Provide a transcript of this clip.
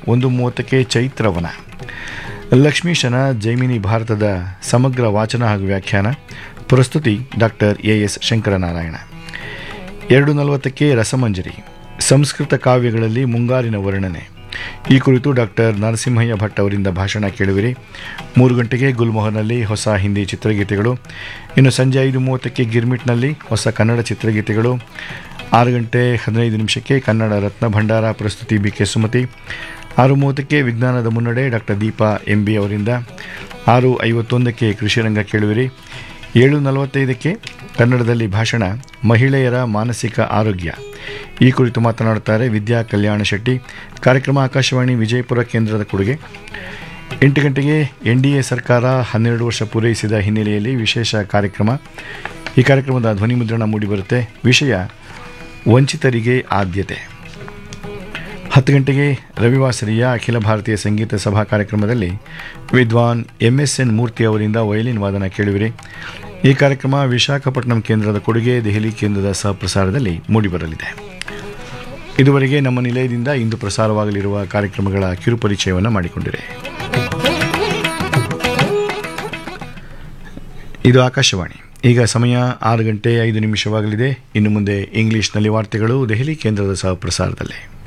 ಒಂದು ಮೂವತ್ತಕ್ಕೆ ಚೈತ್ರವನ ಲಕ್ಷ್ಮೀಶನ ಜೈಮಿನಿ ಭಾರತದ ಸಮಗ್ರ ವಾಚನ ಹಾಗೂ ವ್ಯಾಖ್ಯಾನ ಪ್ರಸ್ತುತಿ ಡಾಕ್ಟರ್ ಎ ಎಸ್ ಶಂಕರನಾರಾಯಣ ಎರಡು ನಲವತ್ತಕ್ಕೆ ರಸಮಂಜರಿ ಸಂಸ್ಕೃತ ಕಾವ್ಯಗಳಲ್ಲಿ ಮುಂಗಾರಿನ ವರ್ಣನೆ ಈ ಕುರಿತು ಡಾಕ್ಟರ್ ನರಸಿಂಹಯ್ಯ ಭಟ್ ಅವರಿಂದ ಭಾಷಣ ಕೇಳುವಿರಿ ಮೂರು ಗಂಟೆಗೆ ಗುಲ್ಮೋಹರ್ನಲ್ಲಿ ಹೊಸ ಹಿಂದಿ ಚಿತ್ರಗೀತೆಗಳು ಇನ್ನು ಸಂಜೆ ಐದು ಮೂವತ್ತಕ್ಕೆ ಗಿರ್ಮಿಟ್ನಲ್ಲಿ ಹೊಸ ಕನ್ನಡ ಚಿತ್ರಗೀತೆಗಳು ಆರು ಗಂಟೆ ಹದಿನೈದು ನಿಮಿಷಕ್ಕೆ ಕನ್ನಡ ರತ್ನ ಭಂಡಾರ ಪ್ರಸ್ತುತಿ ಬಿ ಕೆ ಸುಮತಿ ಆರು ಮೂವತ್ತಕ್ಕೆ ವಿಜ್ಞಾನದ ಮುನ್ನಡೆ ಡಾಕ್ಟರ್ ದೀಪಾ ಎಂ ಬಿ ಅವರಿಂದ ಆರು ಐವತ್ತೊಂದಕ್ಕೆ ಕೃಷಿರಂಗ ಕೇಳುವಿರಿ ಏಳು ನಲವತ್ತೈದಕ್ಕೆ ಕನ್ನಡದಲ್ಲಿ ಭಾಷಣ ಮಹಿಳೆಯರ ಮಾನಸಿಕ ಆರೋಗ್ಯ ಈ ಕುರಿತು ಮಾತನಾಡುತ್ತಾರೆ ವಿದ್ಯಾ ಕಲ್ಯಾಣ ಶೆಟ್ಟಿ ಕಾರ್ಯಕ್ರಮ ಆಕಾಶವಾಣಿ ವಿಜಯಪುರ ಕೇಂದ್ರದ ಕೊಡುಗೆ ಎಂಟು ಗಂಟೆಗೆ ಎನ್ ಡಿ ಎ ಸರ್ಕಾರ ಹನ್ನೆರಡು ವರ್ಷ ಪೂರೈಸಿದ ಹಿನ್ನೆಲೆಯಲ್ಲಿ ವಿಶೇಷ ಕಾರ್ಯಕ್ರಮ ಈ ಕಾರ್ಯಕ್ರಮದ ಧ್ವನಿ ಮುದ್ರಣ ಮೂಡಿಬರುತ್ತೆ ವಿಷಯ ವಂಚಿತರಿಗೆ ಆದ್ಯತೆ ಹತ್ತು ಗಂಟೆಗೆ ರವಿವಾಸರಿಯ ಅಖಿಲ ಭಾರತೀಯ ಸಂಗೀತ ಸಭಾ ಕಾರ್ಯಕ್ರಮದಲ್ಲಿ ವಿದ್ವಾನ್ ಎಂ ಎಸ್ ಎನ್ ಮೂರ್ತಿ ಅವರಿಂದ ವಯಲಿನ್ ವಾದನ ಕೇಳುವಿರಿ ಈ ಕಾರ್ಯಕ್ರಮ ವಿಶಾಖಪಟ್ಟಣಂ ಕೇಂದ್ರದ ಕೊಡುಗೆ ದೆಹಲಿ ಕೇಂದ್ರದ ಸಹಪ್ರಸಾರದಲ್ಲಿ ಮೂಡಿಬರಲಿದೆ ಇದುವರೆಗೆ ನಮ್ಮ ನಿಲಯದಿಂದ ಇಂದು ಪ್ರಸಾರವಾಗಲಿರುವ ಕಾರ್ಯಕ್ರಮಗಳ ಕಿರುಪರಿಚಯವನ್ನು ಮಾಡಿಕೊಂಡಿದೆ ಇದು ಆಕಾಶವಾಣಿ ಈಗ ಸಮಯ ಆರು ಗಂಟೆ ಐದು ನಿಮಿಷವಾಗಲಿದೆ ಇನ್ನು ಮುಂದೆ ಇಂಗ್ಲಿಷ್ನಲ್ಲಿ ವಾರ್ತೆಗಳು ದೆಹಲಿ ಕೇಂದ್ರದ ಸಹ ಪ್ರಸಾರದಲ್ಲಿ